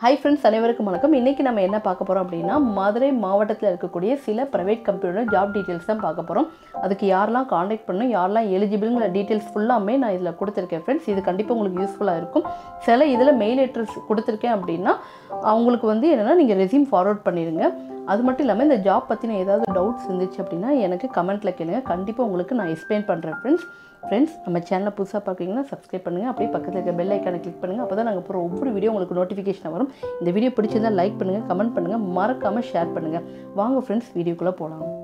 hi friends அனைவருக்கும் வணக்கம் இன்றைக்கி நம்ம என்ன பார்க்க போகிறோம் அப்படின்னா மதுரை மாவட்டத்தில் இருக்கக்கூடிய சில ப்ரைவேட் கம்பெனியோட ஜாப் டீட்டெயில்ஸ் தான் பார்க்க போகிறோம் அதுக்கு யாரெல்லாம் காண்டாக்ட் பண்ணணும் யாரெல்லாம் எலிஜிபிள்ங்கிற டீட்டெயில்ஸ் ஃபுல்லாமே நான் இதில் கொடுத்துருக்கேன் ஃப்ரெண்ட்ஸ் இது கண்டிப்பாக உங்களுக்கு யூஸ்ஃபுல்லாக இருக்கும் சில இதில் மெயில் அட்ரஸ் கொடுத்துருக்கேன் அப்படின்னா அவங்களுக்கு வந்து என்னென்னா நீங்கள் ரெசியூம் ஃபார்வர்ட் பண்ணிடுங்க அது மட்டும் இல்லாமல் இந்த ஜாப் பற்றின ஏதாவது டவுட்ஸ் இருந்துச்சு அப்படின்னா எனக்கு கமெண்ட்டில் கேளுங்க கண்டிப்பாக உங்களுக்கு நான் எக்ஸ்பிளைன் பண்ணுறேன் ஃப்ரெண்ட்ஸ் ஃப்ரெண்ட்ஸ் நம்ம சேனலை புதுசாக பார்க்குறீங்கன்னா சப்ஸ்கிரைப் பண்ணுங்கள் அப்படியே பக்கத்தில் இருக்க பெல் ஐக்கானை கிளிக் பண்ணுங்கள் அப்போ தான் நாங்கள் போகிற ஒவ்வொரு வீடியோ உங்களுக்கு நோட்டிஃபிகேஷன் வரும் இந்த வீடியோ பிடிச்சிருந்தா லைக் பண்ணுங்கள் கமெண்ட் பண்ணுங்கள் மறக்காமல் ஷேர் பண்ணுங்கள் வாங்க ஃப்ரெண்ட்ஸ் வீடியோக்குள்ளே போகலாம்